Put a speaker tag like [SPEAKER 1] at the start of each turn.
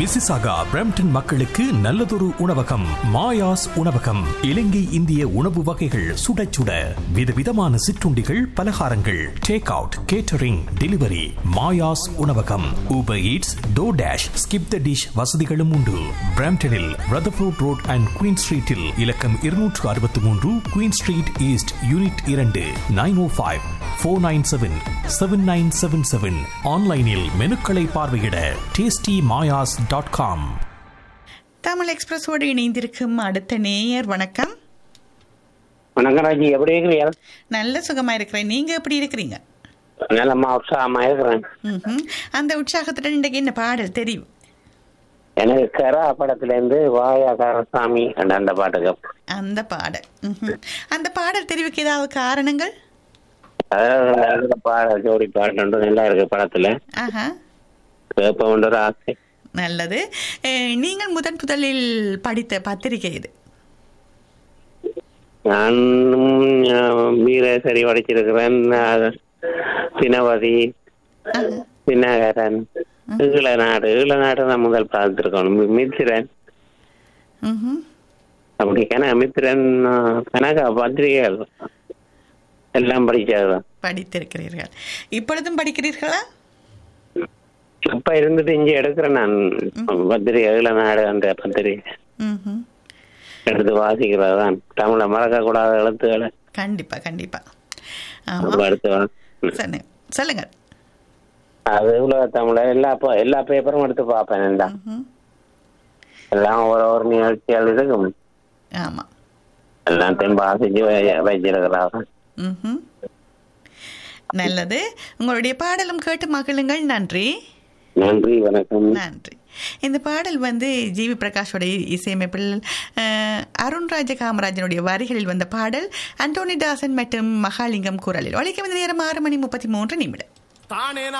[SPEAKER 1] Mississauga Brampton மக்களுக்கு நல்லதொரு உணவகம் மாயாஸ் உணவகம் இலங்கை இந்திய உணவு வகைகள் சுட சுட விதவிதமான சிற்றுண்டிகள் பலகாரங்கள் டேக் அவுட் கேட்டரிங் டெலிவரி மாயாஸ் உணவகம் Uber Eats DoorDash skip the dish வசதிகளும் உண்டு பிரம்டனில் ரதர்ஃபோர்ட் ரோட் அண்ட் குயின் ஸ்ட்ரீட்டில் இலக்கம் இருநூற்று அறுபத்தி மூன்று குயின் ஸ்ட்ரீட் ஈஸ்ட் யூனிட் இரண்டு nine oh five four nine seven seven nine seven seven ஆன்லைனில் மெனுக்களை பார்வையிட tasty Maya's dot com
[SPEAKER 2] Tamil எக்ஸ்பிரஸோடு இணைந்திருக்கும் அடுத்த நேயர் வணக்கம்
[SPEAKER 3] வணக்கம் ராஜி எப்படி இருக்கிறீங்க
[SPEAKER 2] நல்ல சுகமா இருக்கிறேன் நீங்க எப்படி இருக்கிறீங்க
[SPEAKER 3] நல்லம்மா உற்சாகமா இருக்கிறேன்
[SPEAKER 2] ம்ஹும். அந்த உற்சாகத்துடன் இன்றைக்கு என்ன பாடல் தெரியும்
[SPEAKER 3] எனக்கு கரா படத்துல இருந்து வாயா கரசாமி அந்த அந்த பாட்டுக்கு
[SPEAKER 2] அந்த பாடல் ம்ஹும். அந்த பாடல் தெரிவுக்கு ஏதாவது காரணங்கள்
[SPEAKER 3] அதாவது நல்ல பாடல் ஜோடி பாட்டு நல்லா இருக்கு படத்துல
[SPEAKER 2] ஆஹா
[SPEAKER 3] கேட்ப ஒரு ஆசை
[SPEAKER 2] நல்லது அஹ், நீங்கள் முதன் முதலில் படித்த பத்திரிகை இது
[SPEAKER 3] நானும் வீரேசரி படிச்சிருக்கிறேன் அஹ், தினவதி
[SPEAKER 2] ஆஹா.
[SPEAKER 3] தினகரன் ஈழநாடு ஈழநாடு நான் முதல் பார்த்துருக்கோம் மித்திரன்
[SPEAKER 2] ம்ஹும்.
[SPEAKER 3] அப்படி கன மித்திரன் அஹ், கனகா பத்திரிகைகள் எல்லாம் படிச்சதுதான்
[SPEAKER 2] படித்திருக்கிறீர்கள் இப்பொழுதும் படிக்கிறீர்களா
[SPEAKER 3] அப்ப இருந்துட்டு இங்க எடுக்கிறேன் நான் பத்திரிகை ஈழநாடு அந்த பத்திரிகை
[SPEAKER 2] ம்ஹும்.
[SPEAKER 3] எடுத்து வாசிக்கிறதான் தமிழை மறக்க கூடாத எழுத்துக்களை
[SPEAKER 2] கண்டிப்பா கண்டிப்பா
[SPEAKER 3] அப்ப
[SPEAKER 2] ஆமா
[SPEAKER 3] எடுத்து வா-
[SPEAKER 2] சரி சொல்லுங்க
[SPEAKER 3] அது உலக தமிழ எல்லா ப- எல்லா பேப்பரும் எடுத்து பார்ப்பேன் எல்லா
[SPEAKER 2] ம்ஹும்.
[SPEAKER 3] எல்லாம் ஒரு ஒரு நிகழ்ச்சிகள் இருக்கும்
[SPEAKER 2] ஆமா
[SPEAKER 3] எல்லாத்தையும் வாசிச்சு வை- வச்சிருக்கிறாங்க
[SPEAKER 2] ம்ஹும். நல்லது உங்களுடைய பாடலும் கேட்டு மகிழுங்கள் நன்றி
[SPEAKER 3] நன்றி வணக்கம்
[SPEAKER 2] நன்றி இந்த பாடல் வந்து ஜிவி பிரகாஷோட இசையமைப்பில் அஹ், அருண்ராஜ காமராஜனுடைய வரிகளில் வந்த பாடல் அண்டோனி தாசன் மற்றும் மகாலிங்கம் குரலில் ஒழிக்க வந்த நேரம் ஆறு மணி முப்பத்தி மூன்று நிமிடம்
[SPEAKER 4] தானே